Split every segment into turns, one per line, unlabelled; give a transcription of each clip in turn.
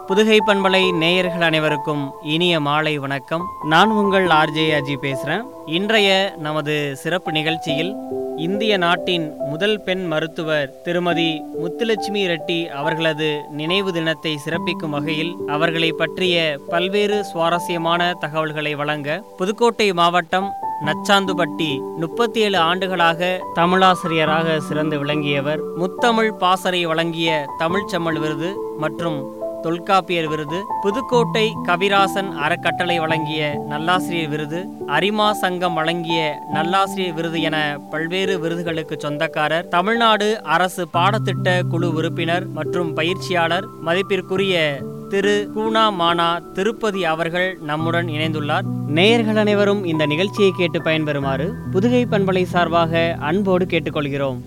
புதுகை பண்பலை நேயர்கள் அனைவருக்கும் இனிய மாலை வணக்கம் நான் உங்கள் ஆர்ஜே அஜி பேசுகிறேன் இன்றைய நமது சிறப்பு நிகழ்ச்சியில் இந்திய நாட்டின் முதல் பெண் மருத்துவர் திருமதி முத்துலட்சுமி ரெட்டி அவர்களது நினைவு தினத்தை சிறப்பிக்கும் வகையில் அவர்களை பற்றிய பல்வேறு சுவாரஸ்யமான தகவல்களை வழங்க புதுக்கோட்டை மாவட்டம் நச்சாந்துபட்டி முப்பத்தி ஏழு ஆண்டுகளாக தமிழாசிரியராக சிறந்து விளங்கியவர் முத்தமிழ் பாசறை வழங்கிய தமிழ்ச்செம்மல் விருது மற்றும் தொல்காப்பியர் விருது புதுக்கோட்டை கவிராசன் அறக்கட்டளை வழங்கிய நல்லாசிரியர் விருது அரிமா சங்கம் வழங்கிய நல்லாசிரியர் விருது என பல்வேறு விருதுகளுக்கு சொந்தக்காரர் தமிழ்நாடு அரசு பாடத்திட்ட குழு உறுப்பினர் மற்றும் பயிற்சியாளர் மதிப்பிற்குரிய திரு கூனா மானா திருப்பதி அவர்கள் நம்முடன் இணைந்துள்ளார் நேயர்கள் அனைவரும் இந்த நிகழ்ச்சியை கேட்டு பயன்பெறுமாறு புதுகை பண்பலை சார்பாக அன்போடு கேட்டுக்கொள்கிறோம்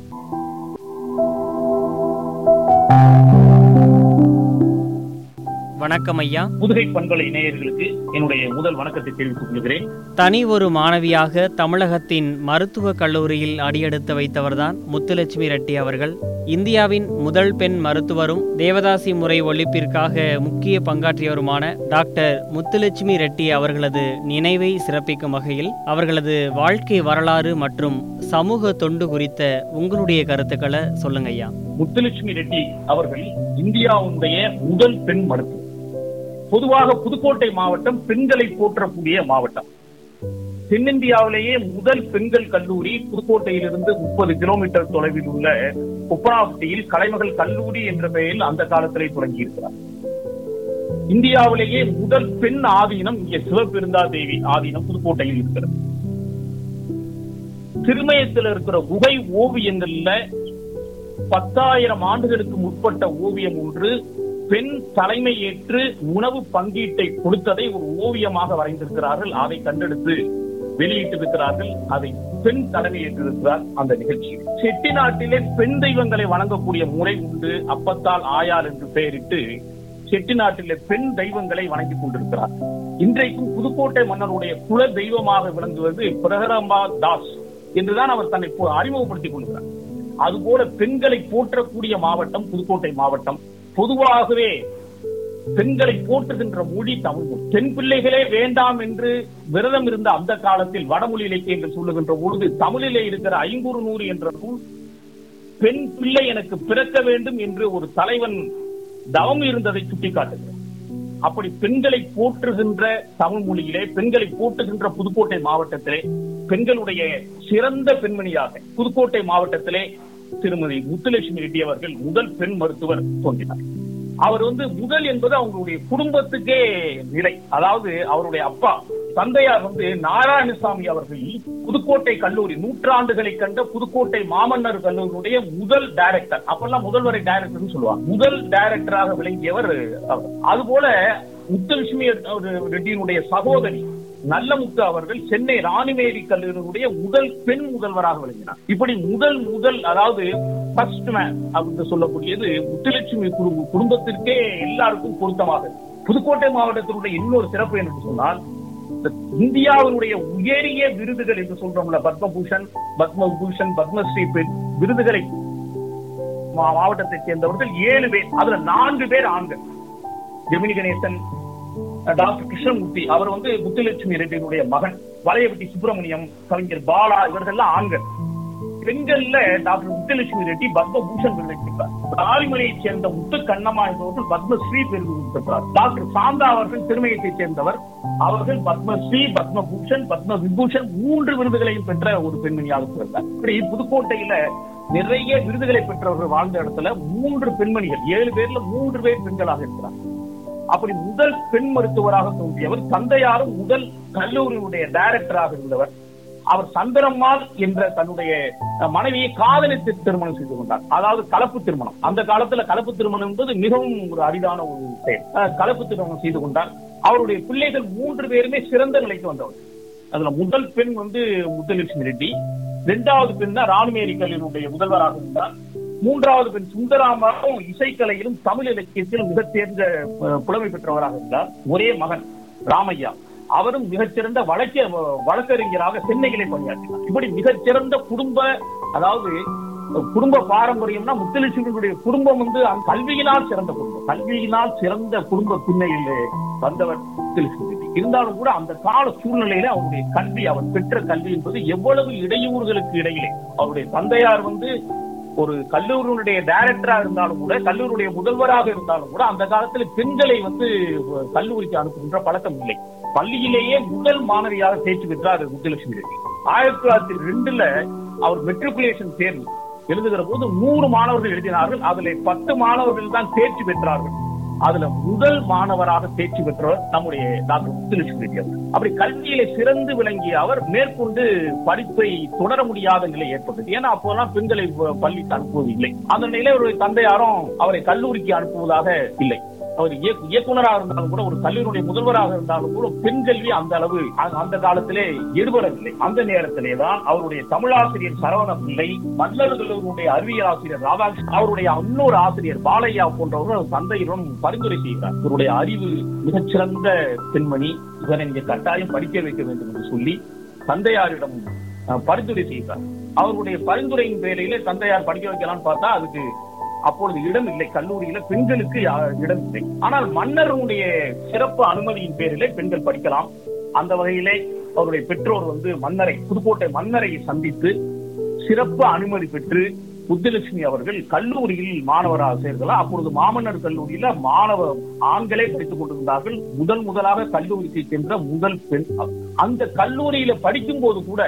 வணக்கம் ஐயா
புதுகை பண்பலை நேயர்களுக்கு என்னுடைய முதல் வணக்கத்தை தெரிவித்துக் கொள்கிறேன்
தனி ஒரு மாணவியாக தமிழகத்தின் மருத்துவக் கல்லூரியில் அடியெடுத்து வைத்தவர்தான் முத்துலட்சுமி ரெட்டி அவர்கள் இந்தியாவின் முதல் பெண் மருத்துவரும் தேவதாசி முறை ஒழிப்பிற்காக முக்கிய பங்காற்றியவருமான டாக்டர் முத்துலட்சுமி ரெட்டி அவர்களது நினைவை சிறப்பிக்கும் வகையில் அவர்களது வாழ்க்கை வரலாறு மற்றும் சமூக தொண்டு குறித்த உங்களுடைய கருத்துக்களை சொல்லுங்க ஐயா
முத்துலட்சுமி ரெட்டி அவர்கள் இந்தியாவுடைய முதல் பெண் மருத்துவர் பொதுவாக புதுக்கோட்டை மாவட்டம் பெண்களை போற்றக்கூடிய மாவட்டம் தென்னிந்தியாவிலேயே முதல் பெண்கள் கல்லூரி புதுக்கோட்டையிலிருந்து முப்பது கிலோமீட்டர் தொலைவில் உள்ள குப்பனாவட்டியில் கலைமகள் கல்லூரி என்ற பெயரில் அந்த காலத்திலே தொடங்கி இருக்கிறார் இந்தியாவிலேயே முதல் பெண் ஆதீனம் இங்கே சிவபெருந்தா தேவி ஆதீனம் புதுக்கோட்டையில் இருக்கிறது திருமயத்தில் இருக்கிற குகை ஓவியங்கள்ல பத்தாயிரம் ஆண்டுகளுக்கு முற்பட்ட ஓவியம் ஒன்று பெண் தலைமை ஏற்று உணவு பங்கீட்டை கொடுத்ததை ஒரு ஓவியமாக வரைந்திருக்கிறார்கள் அதை கண்டெடுத்து வெளியிட்டிருக்கிறார்கள் அதை பெண் தலைமை ஏற்றிருக்கிறார் அந்த நிகழ்ச்சி செட்டிநாட்டிலே பெண் தெய்வங்களை வணங்கக்கூடிய முறை உண்டு அப்பத்தால் ஆயார் என்று பெயரிட்டு செட்டிநாட்டிலே பெண் தெய்வங்களை வணங்கிக் கொண்டிருக்கிறார் இன்றைக்கும் புதுக்கோட்டை மன்னனுடைய குல தெய்வமாக விளங்குவது பிரகரம்பா தாஸ் என்றுதான் அவர் தன்னை இப்போ அறிமுகப்படுத்திக் கொள்கிறார் அதுபோல பெண்களை போற்றக்கூடிய மாவட்டம் புதுக்கோட்டை மாவட்டம் பொதுவாகவே பெண்களை போற்றுகின்ற மொழி தமிழ் மொழி பெண் பிள்ளைகளே வேண்டாம் என்று விரதம் இருந்த அந்த காலத்தில் வடமொழி இலக்கியங்கள் சொல்லுகின்ற பொழுது தமிழிலே இருக்கிற ஐங்குறு நூறு என்ற நூல் பெண் பிள்ளை எனக்கு பிறக்க வேண்டும் என்று ஒரு தலைவன் தவம் இருந்ததை சுட்டிக்காட்டுகிறார் அப்படி பெண்களை போற்றுகின்ற தமிழ் மொழியிலே பெண்களை போற்றுகின்ற புதுக்கோட்டை மாவட்டத்திலே பெண்களுடைய சிறந்த பெண்மணியாக புதுக்கோட்டை மாவட்டத்திலே திருமதி முத்துலட்சுமி ரெட்டி அவர்கள் முதல் பெண் மருத்துவர் தோன்றினார் அவர் வந்து முதல் என்பது அவங்களுடைய குடும்பத்துக்கே நிலை அதாவது அவருடைய அப்பா தந்தையார் வந்து நாராயணசாமி அவர்கள் புதுக்கோட்டை கல்லூரி நூற்றாண்டுகளை கண்ட புதுக்கோட்டை மாமன்னர் கல்லூரியுடைய முதல் டைரக்டர் அப்பெல்லாம் முதல்வரை டைரக்டர் சொல்லுவாங்க முதல் டைரக்டராக விளங்கியவர் அவர் அதுபோல முத்துலட்சுமி ரெட்டியினுடைய சகோதரி நல்லமுத்து அவர்கள் சென்னை ராணிமேரி கல்லூரியுடைய முதல் பெண் முதல்வராக விளங்கினார் இப்படி முதல் முதல் அதாவது ஃபர்ஸ்ட் மேன் அப்படின்னு சொல்லக்கூடியது முத்துலட்சுமி குடும்ப குடும்பத்திற்கே எல்லாருக்கும் பொருத்தமாக புதுக்கோட்டை மாவட்டத்தினுடைய இன்னொரு சிறப்பு என்று சொன்னால் இந்தியாவினுடைய உயரிய விருதுகள் என்று சொல்றோம்ல பத்மபூஷன் பத்மபூஷன் பத்மஸ்ரீ விருதுகளை மாவட்டத்தை சேர்ந்தவர்கள் ஏழு பேர் அதுல நான்கு பேர் ஆண்கள் ஜெமினி கணேசன் டாக்டர் கிருஷ்ணமூர்த்தி அவர் வந்து முத்துலட்சுமி ரெட்டியினுடைய மகன் வளையப்பட்டி சுப்பிரமணியம் கவிஞர் பாலா இவர்கள்லாம் ஆண்கள் பெண்கள்ல டாக்டர் முத்துலட்சுமி ரெட்டி பத்மபூஷன் விருது பெற்றார் ஆலிமலையை சேர்ந்த முத்து கண்ணம்மா என்பவர்கள் பத்மஸ்ரீ விருது பெற்றார் டாக்டர் சாந்தா அவர்கள் திருமயத்தைச் சேர்ந்தவர் அவர்கள் பத்மஸ்ரீ பத்மபூஷன் பத்ம விபூஷன் மூன்று விருதுகளையும் பெற்ற ஒரு பெண்மணியாக பிறந்தார் இப்படி புதுக்கோட்டையில நிறைய விருதுகளை பெற்றவர்கள் வாழ்ந்த இடத்துல மூன்று பெண்மணிகள் ஏழு பேர்ல மூன்று பேர் பெண்களாக இருக்கிறார் அப்படி முதல் பெண் மருத்துவராக தோன்றியவர் தந்தையாரும் முதல் கல்லூரியுடைய டைரக்டராக இருந்தவர் அவர் சந்திரம்மாள் என்ற தன்னுடைய மனைவியை காதலித்து திருமணம் செய்து கொண்டார் அதாவது கலப்பு திருமணம் அந்த காலத்துல கலப்பு திருமணம் என்பது மிகவும் ஒரு அரிதான ஒரு செயல் கலப்பு திருமணம் செய்து கொண்டார் அவருடைய பிள்ளைகள் மூன்று பேருமே சிறந்த நிலைக்கு வந்தவர் அதுல முதல் பெண் வந்து முத்துலட்சுமி ரெட்டி இரண்டாவது பெண் தான் ராணுமேரி கல்லூரியுடைய முதல்வராக இருந்தார் மூன்றாவது பெண் சுந்தராமாவும் இசைக்கலையிலும் தமிழ் இலக்கியத்திலும் மிகச் சேர்ந்த புலமை பெற்றவராக இருந்தார் ஒரே மகன் ராமையா அவரும் மிகச்சிறந்த வழக்க வழக்கறிஞராக சென்னையிலே பணியாற்றினார் இப்படி மிகச்சிறந்த குடும்ப அதாவது குடும்ப பாரம்பரியம்னா முத்துலட்சுமியுடைய குடும்பம் வந்து அந்த கல்வியினால் சிறந்த குடும்பம் கல்வியினால் சிறந்த குடும்ப பின்னையில் வந்தவர் முத்துலட்சுமி ரெட்டி இருந்தாலும் கூட அந்த கால சூழ்நிலையில அவருடைய கல்வி அவர் பெற்ற கல்வி என்பது எவ்வளவு இடையூறுகளுக்கு இடையிலே அவருடைய தந்தையார் வந்து ஒரு கல்லூரியுடைய டைரக்டரா இருந்தாலும் கூட கல்லூரியுடைய முதல்வராக இருந்தாலும் கூட அந்த காலத்துல பெண்களை வந்து கல்லூரிக்கு அனுப்புகின்ற பழக்கம் இல்லை பள்ளியிலேயே முதல் மாணவியாக தேர்ச்சி பெற்றார் முத்துலட்சுமி ரெட்டி ஆயிரத்தி தொள்ளாயிரத்தி ரெண்டுல அவர் மெட்ரிகுலேஷன் தேர்வு எழுதுகிற போது நூறு மாணவர்கள் எழுதினார்கள் அதுல பத்து மாணவர்கள் தான் தேர்ச்சி பெற்றார்கள் அதுல முதல் மாணவராக தேர்ச்சி பெற்றவர் நம்முடைய டாக்டர் முத்துலட்சுமி ரெட்டி அவர் அப்படி கல்வியிலே சிறந்து விளங்கிய அவர் மேற்கொண்டு படிப்பை தொடர முடியாத நிலை ஏற்பட்டது ஏன்னா அப்போலாம் பெண்களை பள்ளிக்கு அனுப்புவதில்லை அந்த நிலையில அவருடைய தந்தையாரும் அவரை கல்லூரிக்கு அனுப்புவதாக இல்லை அவர் இயக்குனராக இருந்தாலும் கூட ஒரு கல்லூரியுடைய முதல்வராக இருந்தாலும் கூட பெண் கல்வி அந்த அளவு அந்த காலத்திலே ஈடுபடவில்லை அந்த நேரத்திலே தான் அவருடைய தமிழாசிரியர் சரவண பிள்ளை மல்லர் கல்லூரியுடைய அறிவியல் ஆசிரியர் ராதாகிருஷ்ணன் அவருடைய இன்னொரு ஆசிரியர் பாலையா போன்றவர்கள் தந்தையிடம் பரிந்துரை செய்கிறார் இவருடைய அறிவு மிகச்சிறந்த பெண்மணி இவரை இங்கே கட்டாயம் படிக்க வைக்க வேண்டும் என்று சொல்லி தந்தையாரிடம் பரிந்துரை செய்கிறார் அவருடைய பரிந்துரையின் பேரிலே தந்தையார் படிக்க வைக்கலாம்னு பார்த்தா அதுக்கு அப்பொழுது இடம் இல்லை கல்லூரியில பெண்களுக்கு இடம் இல்லை ஆனால் மன்னருடைய சிறப்பு அனுமதியின் பேரிலே பெண்கள் படிக்கலாம் அந்த வகையிலே அவருடைய பெற்றோர் வந்து மன்னரை புதுக்கோட்டை மன்னரை சந்தித்து சிறப்பு அனுமதி பெற்று முத்துலட்சுமி அவர்கள் கல்லூரியில் மாணவராக சேர்க்கலாம் அப்பொழுது மாமன்னர் கல்லூரியில மாணவ ஆண்களே படித்துக் கொண்டிருந்தார்கள் முதல் முதலாக கல்லூரிக்கு சென்ற முதல் பெண் அந்த கல்லூரியில படிக்கும் போது கூட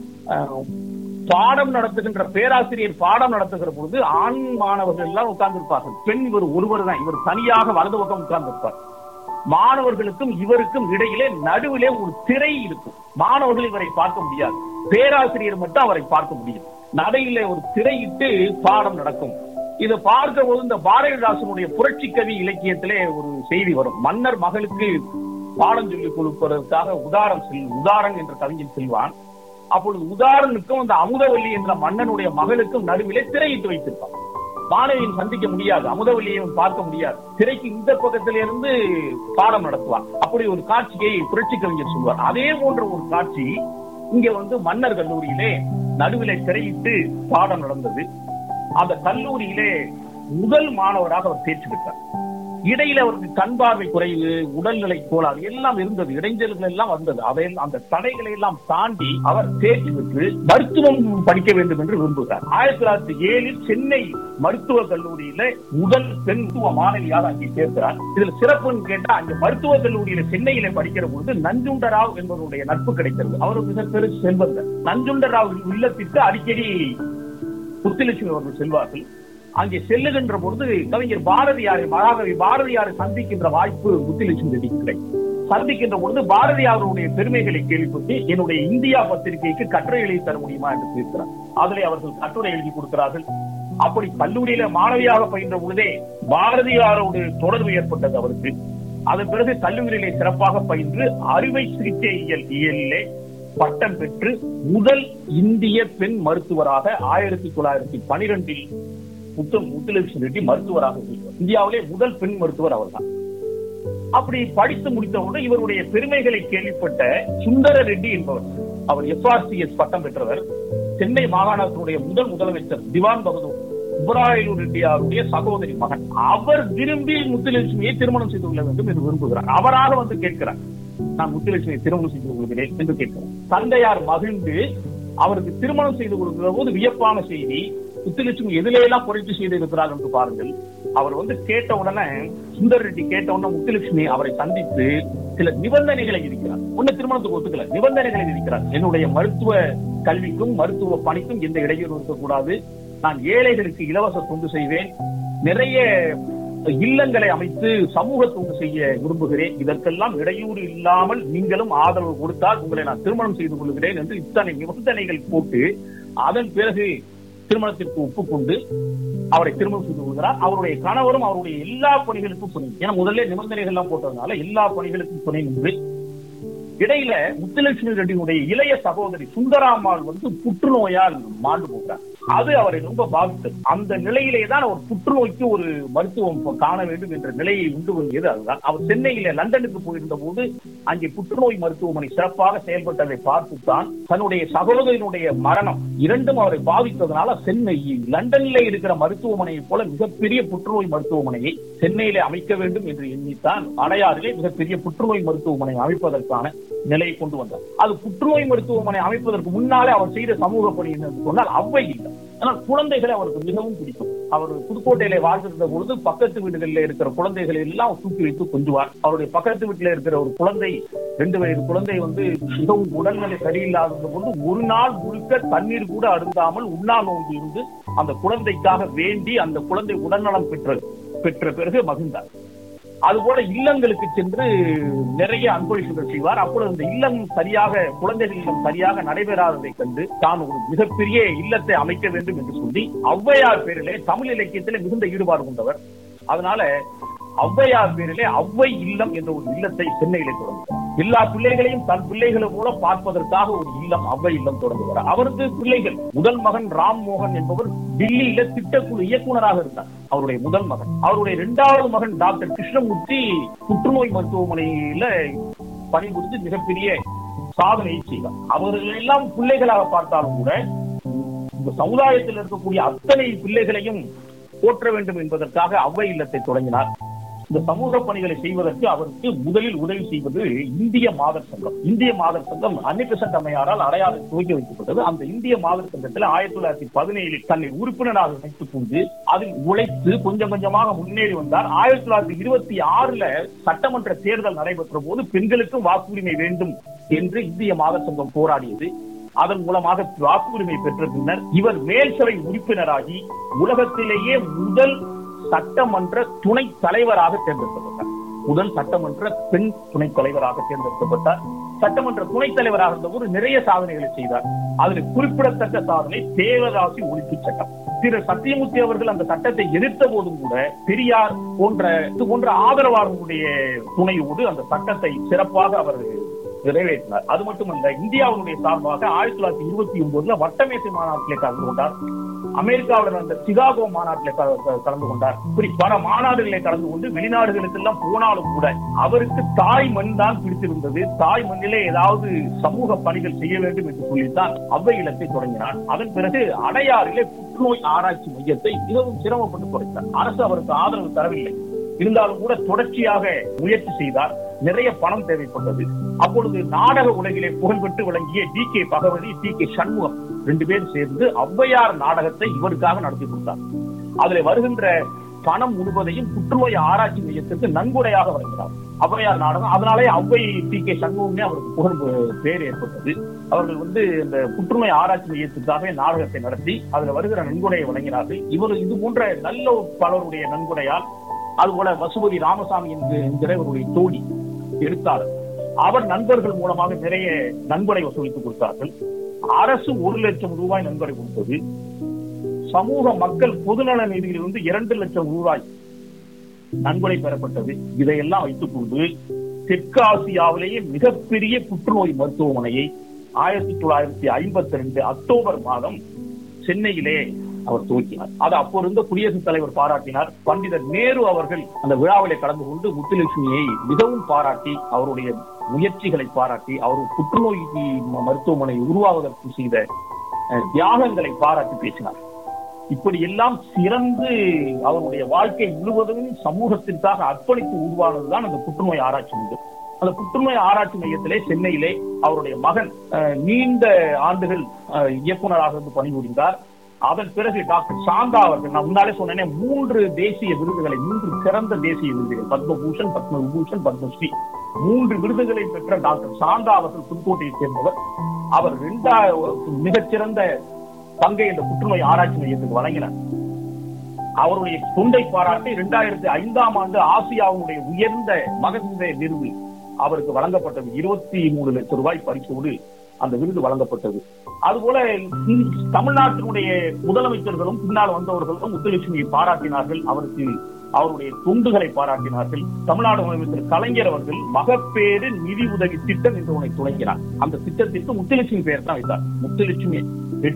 பாடம் நடத்துகின்ற பேராசிரியர் பாடம் நடத்துகிற பொழுது ஆண் மாணவர்கள் எல்லாம் உட்கார்ந்து இருப்பார்கள் பெண் இவர் ஒருவர் தான் இவர் தனியாக வலது பக்கம் உட்கார்ந்து இருப்பார் மாணவர்களுக்கும் இவருக்கும் இடையிலே நடுவிலே ஒரு திரை இருக்கும் மாணவர்கள் இவரை பார்க்க முடியாது பேராசிரியர் மட்டும் அவரை பார்க்க முடியும் நடையிலே ஒரு திரையிட்டு பாடம் நடக்கும் இதை பார்க்கிற போது இந்த பாரதிதாசனுடைய புரட்சி கவி இலக்கியத்திலே ஒரு செய்தி வரும் மன்னர் மகளுக்கு பாடம் சொல்லிக் கொடுப்பதற்காக உதாரம் செல் உதாரன் என்ற கவிஞன் செல்வான் அப்பொழுது உதாரணனுக்கும் அந்த அமுதவல்லி என்ற மன்னனுடைய மகளுக்கும் நடுவிலே திரையிட்டு வைத்திருப்பான் மாணவியின் சந்திக்க முடியாது அமுதவல்லியை பார்க்க முடியாது திரைக்கு இந்த பக்கத்தில இருந்து பாடம் நடத்துவார் அப்படி ஒரு காட்சியை புரட்சி கவிஞர் சொல்வார் அதே போன்ற ஒரு காட்சி இங்க வந்து மன்னர் கல்லூரியிலே நடுவிலே திரையிட்டு பாடம் நடந்தது அந்த கல்லூரியிலே முதல் மாணவராக அவர் தேர்ச்சி பெற்றார் இடையில அவருக்கு கண் பார்வை குறைவு உடல்நிலை கோளாறு எல்லாம் இருந்தது இடைஞ்சல்கள் எல்லாம் வந்தது அதை அந்த தடைகளை எல்லாம் தாண்டி அவர் தேர்ச்சி பெற்று மருத்துவம் படிக்க வேண்டும் என்று விரும்புகிறார் ஆயிரத்தி தொள்ளாயிரத்தி ஏழில் சென்னை மருத்துவ கல்லூரியில முதல் பெண் மாணவியாக அங்கே சேர்க்கிறார் இதுல சிறப்புன்னு கேட்டா அங்க மருத்துவ கல்லூரியில சென்னையில படிக்கிற பொழுது நஞ்சுண்டராவ் என்பவருடைய நட்பு கிடைக்கிறது அவர் மிக பெரு செல்வந்தர் நஞ்சுண்டராவ் இல்லத்திற்கு அடிக்கடி முத்துலட்சுமி அவர்கள் செல்வார்கள் அங்கே செல்லுகின்ற பொழுது கவிஞர் பாரதியாரை மகாகவி பாரதியாரை சந்திக்கின்ற வாய்ப்பு முத்துலட்சுமி ரெட்டிக்கு கிடைக்கும் சந்திக்கின்ற பொழுது பாரதியாருடைய பெருமைகளை கேள்விப்பட்டு என்னுடைய இந்தியா பத்திரிகைக்கு கட்டுரை எழுதி தர முடியுமா என்று கேட்கிறார் அதிலே அவர்கள் கட்டுரை எழுதி கொடுக்கிறார்கள் அப்படி கல்லூரியில மாணவியாக பயின்ற பொழுதே பாரதியாரோடு தொடர்பு ஏற்பட்டது அவருக்கு அதன் பிறகு கல்லூரியிலே சிறப்பாக பயின்று அறுவை சிகிச்சையியல் இயலிலே பட்டம் பெற்று முதல் இந்திய பெண் மருத்துவராக ஆயிரத்தி தொள்ளாயிரத்தி பனிரெண்டில் முத்து முத்துலட்சுமி ரெட்டி மருத்துவராக இருக்கிறார் இந்தியாவிலே முதல் பெண் மருத்துவர் அவர்தான் அப்படி படித்து முடித்தவுடன் இவருடைய பெருமைகளை கேள்விப்பட்ட சுந்தர ரெட்டி என்பவர் அவர் எஸ்ஆர்சிஎஸ் பட்டம் பெற்றவர் சென்னை மாகாணத்தினுடைய முதல் முதலமைச்சர் திவான் பகதூர் இப்ராஹிம் ரெட்டியாருடைய சகோதரி மகன் அவர் விரும்பி முத்துலட்சுமியை திருமணம் செய்து கொள்ள வேண்டும் என்று விரும்புகிறார் அவராக வந்து கேட்கிறார் நான் முத்துலட்சுமியை திருமணம் செய்து கொள்கிறேன் என்று கேட்கிறார் தந்தையார் மகிழ்ந்து அவருக்கு திருமணம் செய்து கொடுக்கிற போது வியப்பான செய்தி முத்துலட்சுமி எதிலே எல்லாம் புரட்சி செய்து இருக்கிறார் என்று பாருங்கள் அவர் வந்து கேட்ட உடனே சுந்தர் ரெட்டி கேட்ட உடனே முத்துலட்சுமி அவரை சந்தித்து சில நிபந்தனைகளை விதிக்கிறார் ஒண்ணு திருமணத்துக்கு ஒத்துக்கல நிபந்தனைகளை விதிக்கிறார் என்னுடைய மருத்துவ கல்விக்கும் மருத்துவ பணிக்கும் எந்த இடையூறு இருக்கக்கூடாது நான் ஏழைகளுக்கு இலவச தொண்டு செய்வேன் நிறைய இல்லங்களை அமைத்து சமூக தொண்டு செய்ய விரும்புகிறேன் இதற்கெல்லாம் இடையூறு இல்லாமல் நீங்களும் ஆதரவு கொடுத்தால் உங்களை நான் திருமணம் செய்து கொள்கிறேன் என்று இத்தனை நிபந்தனைகள் போட்டு அதன் பிறகு திருமணத்திற்கு ஒப்புக்கொண்டு அவரை திருமணம் செய்து கொள்கிறார் அவருடைய கணவரும் அவருடைய எல்லா பணிகளுக்கும் துணை ஏன்னா முதல்ல நிபந்தனைகள் எல்லாம் போட்டதுனால எல்லா பணிகளுக்கும் துணை நின்று இடையில முத்துலட்சுமி ரெட்டியினுடைய இளைய சகோதரி சுந்தராம்மாள் வந்து புற்றுநோயால் மாண்டு போகிறார் அது அவரை ரொம்ப பாதித்தது அந்த நிலையிலே தான் அவர் புற்றுநோய்க்கு ஒரு மருத்துவம் காண வேண்டும் என்ற நிலையை உண்டு வந்தது அதுதான் அவர் சென்னையில லண்டனுக்கு போயிருந்த போது அங்கே புற்றுநோய் மருத்துவமனை சிறப்பாக செயல்பட்டதை பார்த்துத்தான் தன்னுடைய சகோதரனுடைய மரணம் இரண்டும் அவரை பாதித்ததனால சென்னை லண்டனிலே இருக்கிற மருத்துவமனையை போல மிகப்பெரிய புற்றுநோய் மருத்துவமனையை சென்னையிலே அமைக்க வேண்டும் என்று எண்ணித்தான் அடையாறிலே மிகப்பெரிய புற்றுநோய் மருத்துவமனை அமைப்பதற்கான நிலையை கொண்டு வந்தார் அது புற்றுநோய் மருத்துவமனை அமைப்பதற்கு முன்னாலே அவர் செய்த சமூக பணி என்று சொன்னால் அவ்வை இல்லை ஆனால் குழந்தைகளை அவருக்கு மிகவும் பிடிக்கும் அவர் புதுக்கோட்டையில வாழ்ந்திருந்த பொழுது பக்கத்து வீடுகளில் இருக்கிற குழந்தைகளை எல்லாம் தூக்கி வைத்து கொஞ்சுவார் அவருடைய பக்கத்து வீட்டில் இருக்கிற ஒரு குழந்தை ரெண்டு வயது குழந்தை வந்து மிகவும் உடல்நிலை சரியில்லாத பொழுது ஒரு நாள் முழுக்க தண்ணீர் கூட அருந்தாமல் உண்ணா நோன்பு இருந்து அந்த குழந்தைக்காக வேண்டி அந்த குழந்தை உடல்நலம் பெற்ற பெற்ற பிறகு மகிழ்ந்தார் அதுபோல இல்லங்களுக்கு சென்று நிறைய அன்பளிப்புகள் செய்வார் அப்பொழுது அந்த இல்லம் சரியாக குழந்தைகள் இல்லம் சரியாக நடைபெறாததை கண்டு தான் ஒரு மிகப்பெரிய இல்லத்தை அமைக்க வேண்டும் என்று சொல்லி ஔவையார் பேரிலே தமிழ் இலக்கியத்திலே மிகுந்த ஈடுபாடு கொண்டவர் அதனால ஔவையார் பேரிலே ஔவை இல்லம் என்ற ஒரு இல்லத்தை சென்னையிலே தொடங்குகிறார் எல்லா பிள்ளைகளையும் தன் பிள்ளைகளை போல பார்ப்பதற்காக ஒரு இல்லம் ஔவை இல்லம் தொடங்குகிறார் அவருக்கு பிள்ளைகள் முதல் மகன் ராம் மோகன் என்பவர் டில்லியில திட்டக்குழு இயக்குனராக இருந்தார் அவருடைய முதல் மகன் அவருடைய இரண்டாவது மகன் டாக்டர் கிருஷ்ணமூர்த்தி புற்றுநோய் மருத்துவமனையில பணிபுரிந்து மிகப்பெரிய சாதனையை செய்தார் அவர்கள் எல்லாம் பிள்ளைகளாக பார்த்தாலும் கூட இந்த சமுதாயத்தில் இருக்கக்கூடிய அத்தனை பிள்ளைகளையும் போற்ற வேண்டும் என்பதற்காக அவ்வை இல்லத்தை தொடங்கினார் இந்த சமூக பணிகளை செய்வதற்கு அவருக்கு முதலில் உதவி செய்வது இந்திய மாதர் சங்கம் இந்திய மாதர் சங்கம் அன்னிபிசன்ட் அம்மையாரால் அடையாளம் துவக்கி வைக்கப்பட்டது அந்த இந்திய மாதர் சங்கத்தில் ஆயிரத்தி தொள்ளாயிரத்தி பதினேழில் தன்னை உறுப்பினராக இணைத்துக் கொண்டு அதில் உழைத்து கொஞ்சம் கொஞ்சமாக முன்னேறி வந்தார் ஆயிரத்தி தொள்ளாயிரத்தி இருபத்தி ஆறுல சட்டமன்ற தேர்தல் நடைபெற்ற போது பெண்களுக்கும் வாக்குரிமை வேண்டும் என்று இந்திய மாதர் சங்கம் போராடியது அதன் மூலமாக வாக்குரிமை பெற்ற பின்னர் இவர் மேல்சபை உறுப்பினராகி உலகத்திலேயே முதல் சட்டமன்ற துணை தலைவராக தேர்ந்தெடுக்கப்பட்டார் முதல் சட்டமன்ற பெண் துணைத் தலைவராக தேர்ந்தெடுக்கப்பட்டார் சட்டமன்ற துணைத் தலைவராக இருந்தபோது நிறைய சாதனைகளை செய்தார் அதில் குறிப்பிடத்தக்க சாதனை தேவதாசி ஒழிப்பு சட்டம் திரு சத்தியமூர்த்தி அவர்கள் அந்த சட்டத்தை எதிர்த்த போதும் கூட பெரியார் போன்ற இது போன்ற ஆதரவாளர்களுடைய துணையோடு அந்த சட்டத்தை சிறப்பாக அவர் நிறைவேற்றினார் அது மட்டுமல்ல இந்தியாவுடைய சார்பாக ஆயிரத்தி தொள்ளாயிரத்தி இருபத்தி ஒன்பதுல வட்டமேசை மாநாட்டிலே கலந்து கொண்டார் அமெரிக்காவில் நடந்த சிகாகோ மாநாட்டிலே க- கலந்து கொண்டார் இப்படி பல மாநாடுகளை கலந்து கொண்டு வெளிநாடுகளுக்கு எல்லாம் போனாலும் கூட அவருக்கு தாய் மண் தான் பிடித்திருந்தது தாய் மண்ணிலே ஏதாவது சமூக பணிகள் செய்ய வேண்டும் என்று சொல்லித்தான் அவ்வை இல்லத்தை தொடங்கினார் அதன் பிறகு அடையாறிலே புற்றுநோய் ஆராய்ச்சி மையத்தை மிகவும் சிரமப்பட்டு தொடங்கினார் அரசு அவருக்கு ஆதரவு தரவில்லை இருந்தாலும் கூட தொடர்ச்சியாக முயற்சி செய்தார் நிறைய பணம் தேவைப்பட்டது அப்பொழுது நாடக உலகிலே புகழ்பெற்று விளங்கிய T K Bhagavathi T K Shanmugam ரெண்டு பேரும் சேர்ந்து ஔவையார் நாடகத்தை இவருக்காக நடத்தி கொடுத்தார் அதுல வருகின்ற பணம் முழுவதையும் புற்றுநோய் ஆராய்ச்சி மையத்திற்கு நன்கொடையாக வழங்கினார் ஔவையார் நாடகம் அதனாலே ஔவை டி கே சண்முகமே அவருக்கு புகழ் பு- பேர் ஏற்பட்டது அவர்கள் வந்து இந்த புற்றுநோய் ஆராய்ச்சி மையத்திற்காக நாடகத்தை நடத்தி அதுல வருகிற நன்கொடையை வழங்கினார்கள் இவர் இது போன்ற நல்ல பலருடைய நன்கொடையால் அதுபோல வசுபதி ராமசாமி என்கிற என்கிற இவருடைய தோழி எழுத்தாளர் அவர் நண்பர்கள் மூலமாக நிறைய நன்கொடை வசூலித்து கொடுத்தார்கள் அரசு ஒரு லட்சம் ரூபாய் நன்கொடை கொடுத்தது சமூக மக்கள் பொதுநல நிதியிலிருந்து இரண்டு லட்சம் ரூபாய் நன்கொடை பெறப்பட்டது இதையெல்லாம் வைத்துக் கொண்டு தெற்கு ஆசியாவிலேயே மிகப்பெரிய புற்றுநோய் மருத்துவமனையை ஆயிரத்தி தொள்ளாயிரத்தி ஐம்பத்தி ரெண்டு அக்டோபர் மாதம் சென்னையிலே அவர் துவக்கினார் அது அப்போ இருந்த குடியரசுத் தலைவர் பாராட்டினார் பண்டிதர் நேரு அவர்கள் அந்த விழாவிலே கலந்து கொண்டு முத்துலட்சுமியை மிகவும் பாராட்டி அவருடைய முயற்சிகளை பாராட்டி அவர் புற்றுநோய் மருத்துவமனை உருவாவதற்கு செய்த அஹ், தியாகங்களை பாராட்டி பேசினார் இப்படி எல்லாம் சிறந்து அவருடைய வாழ்க்கை முழுவதும் சமூகத்திற்காக அர்ப்பணித்து உருவானதுதான் அந்த புற்றுநோய் ஆராய்ச்சி மையம் அந்த புற்றுநோய் ஆராய்ச்சி மையத்திலே சென்னையிலே அவருடைய மகன் அஹ், நீண்ட ஆண்டுகள் அஹ், இயக்குனராக இருந்து பணிபுரிந்தார் அதன் பிறகு டாக்டர் சாந்தா அவர்கள் நான் முன்னாலே சொன்னேனே மூன்று தேசிய விருதுகளை மூன்று சிறந்த தேசிய விருதுகள் பத்மபூஷன் பத்ம விபூஷன் பத்மஸ்ரீ மூன்று விருதுகளை பெற்ற டாக்டர் சாந்தா அவர்கள் புதுக்கோட்டையைச் சேர்ந்தவர் அவர் இரண்டாவது மிகச்சிறந்த பங்கை இந்த புற்றுநோய் ஆராய்ச்சி மையத்துக்கு வழங்கினார் அவருடைய தொண்டை பாராட்டி இரண்டாயிரத்தி ஐந்தாம் ஆண்டு ஆசியாவுடைய உயர்ந்த மகசிந்த விருது அவருக்கு வழங்கப்பட்டது இருபத்தி மூணு லட்சம் ரூபாய் பரிசோடு அந்த விருது வழங்கப்பட்டது அதுபோல ம், தமிழ்நாட்டினுடைய முதலமைச்சர்களும் பின்னால் வந்தவர்களும் முத்துலட்சுமியை பாராட்டினார்கள் அவருக்கு அவருடைய தொண்டுகளை பாராட்டினார்கள் தமிழ்நாடு முதலமைச்சர் கலைஞர் அவர்கள் மகப்பேறு நிதி உதவி திட்டம் என்று ஒன்றை தொடங்கினார் அந்த திட்டத்திற்கு முத்துலட்சுமி பெயர் தான் வைத்தார் முத்துலட்சுமி ரெட்டி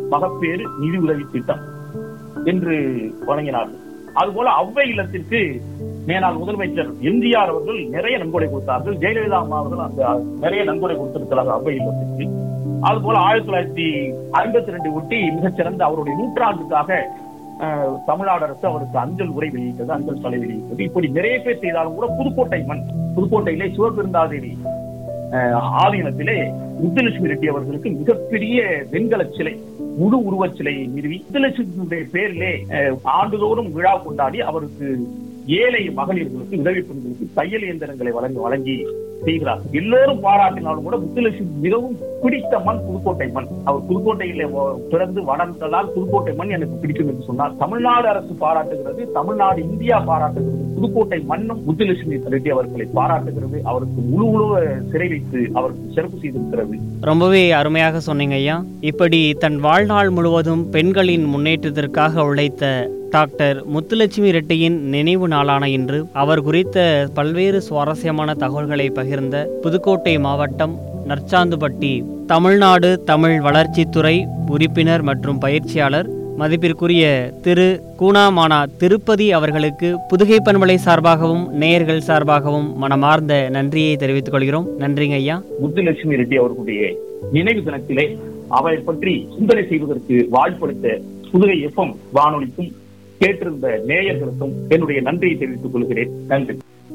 மகப்பேறு நிதி உதவி திட்டம் என்று வழங்கினார்கள் அதுபோல அவ்வை இல்லத்திற்கு மேலாள் முதலமைச்சர் எம்ஜிஆர் அவர்கள் நிறைய நன்கொடை கொடுத்தார்கள் ஜெயலலிதா அம்மா அவர்கள் அந்த நிறைய நன்கொடை கொடுத்திருக்கிறார்கள் அவ்வை இல்லத்திற்கு அதுபோல ஆயிரத்தி தொள்ளாயிரத்தி ஐம்பத்தி ரெண்டு ஒட்டி மிகச்சிறந்த அவருடைய நூற்றாண்டுக்காக அஹ், தமிழ்நாடு அரசு அவருக்கு அஞ்சல் உரை வெளியிட்டது அஞ்சல் தலை வெளியிட்டது இப்படி நிறைய பேர் செய்தாலும் கூட புதுக்கோட்டை மண் புதுக்கோட்டையிலே சிவபெருந்தாதேவி அஹ், ஆதீனத்திலே முத்துலட்சுமி ரெட்டி அவர்களுக்கு மிகப்பெரிய வெண்கல சிலை முழு உருவச் சிலையை நிறுவி முத்துலட்சுமியுடைய பேரிலே அஹ், ஆண்டுதோறும் விழா கொண்டாடி அவருக்கு ஏழை மகளிர்களுக்கு உதவி பெண்களுக்கு தையல் இயந்திரங்களை வழங்கி வழங்கி செய்கிறார் எல்லோரும் பாராட்டினாலும் கூட முத்துலட்சுமி மிகவும் பிடித்த மண் புதுக்கோட்டை மண் அவர் புதுக்கோட்டையிலே வ- பிறந்து வளர்ந்ததால் புதுக்கோட்டை மண் எனக்கு பிடிக்கும் என்று சொன்னார் தமிழ்நாடு அரசு பாராட்டுகிறது தமிழ்நாடு இந்தியா பாராட்டுகிறது புதுக்கோட்டை மண்ணும் முத்துலட்சுமி ரெட்டி அவர்களை பாராட்டுகிறது அவருக்கு முழு முழு சிறை வைத்து அவருக்கு சிறப்பு செய்திருக்கிறது
ரொம்பவே அருமையாக சொன்னீங்க ஐயா இப்படி தன் வாழ்நாள் முழுவதும் பெண்களின் முன்னேற்றத்திற்காக உழைத்த டாக்டர் முத்துலட்சுமி ரெட்டியின் நினைவு நாளான இன்று அவர் குறித்த பல்வேறு சுவாரஸ்யமான தகவல்களை பகிர்ந்த புதுக்கோட்டை மாவட்டம் நற்சாந்துப்பட்டி தமிழ்நாடு தமிழ் வளர்ச்சித்துறை உறுப்பினர் மற்றும் பயிற்சியாளர் மதிப்பிற்குரிய திரு கூனாமானா திருப்பதி அவர்களுக்கு புதுகை பண்பலை சார்பாகவும் நேயர்கள் சார்பாகவும் மனமார்ந்த நன்றியை தெரிவித்துக் கொள்கிறோம் நன்றிங்க ஐயா
முத்துலட்சுமி ரெட்டி அவர்களுடைய நினைவு தினத்திலே அவரை பற்றி சிந்தனை செய்வதற்கு வாய்ப்படுத்த புதுகை எஃப்எம் வானொலிக்கும் கேட்டிருந்த நேயர்களுக்கும் என்னுடைய நன்றியை தெரிவித்துக் கொள்கிறேன் நன்றி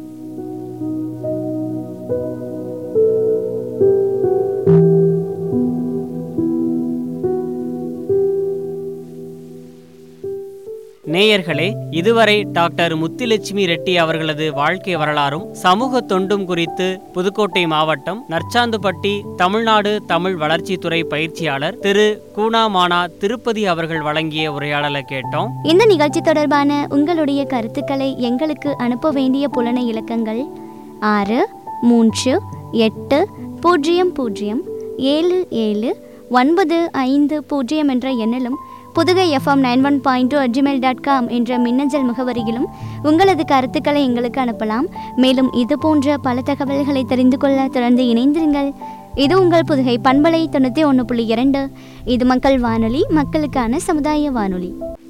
நேயர்களே இதுவரை டாக்டர் முத்துலட்சுமி ரெட்டி அவர்களது வாழ்க்கை வரலாறும் சமூக தொண்டும் குறித்து புதுக்கோட்டை மாவட்டம் நற்சாந்துப்பட்டி தமிழ்நாடு தமிழ் வளர்ச்சித்துறை பயிற்சியாளர் திரு கூனாமானா திருப்பதி அவர்கள் வழங்கிய உரையாடலை கேட்டோம்
இந்த நிகழ்ச்சி தொடர்பான உங்களுடைய கருத்துக்களை எங்களுக்கு அனுப்ப வேண்டிய புலன இலக்கங்கள் ஆறு மூன்று எட்டு பூஜ்ஜியம் பூஜ்ஜியம் ஏழு ஏழு ஒன்பது ஐந்து பூஜ்ஜியம் என்ற எண்ணிலும் Pudugai FM nine one point two at gmail dot com என்ற மின்னஞ்சல் முகவரியிலும் உங்களது கருத்துக்களை எங்களுக்கு அனுப்பலாம் மேலும் இது போன்ற பல தகவல்களை தெரிந்து கொள்ள தொடர்ந்து இணைந்திருங்கள் இது உங்கள் புதுகை பண்பலை தொண்ணூற்றி ஒன்று புள்ளி இரண்டு இது மக்கள் வானொலி மக்களுக்கான சமுதாய வானொலி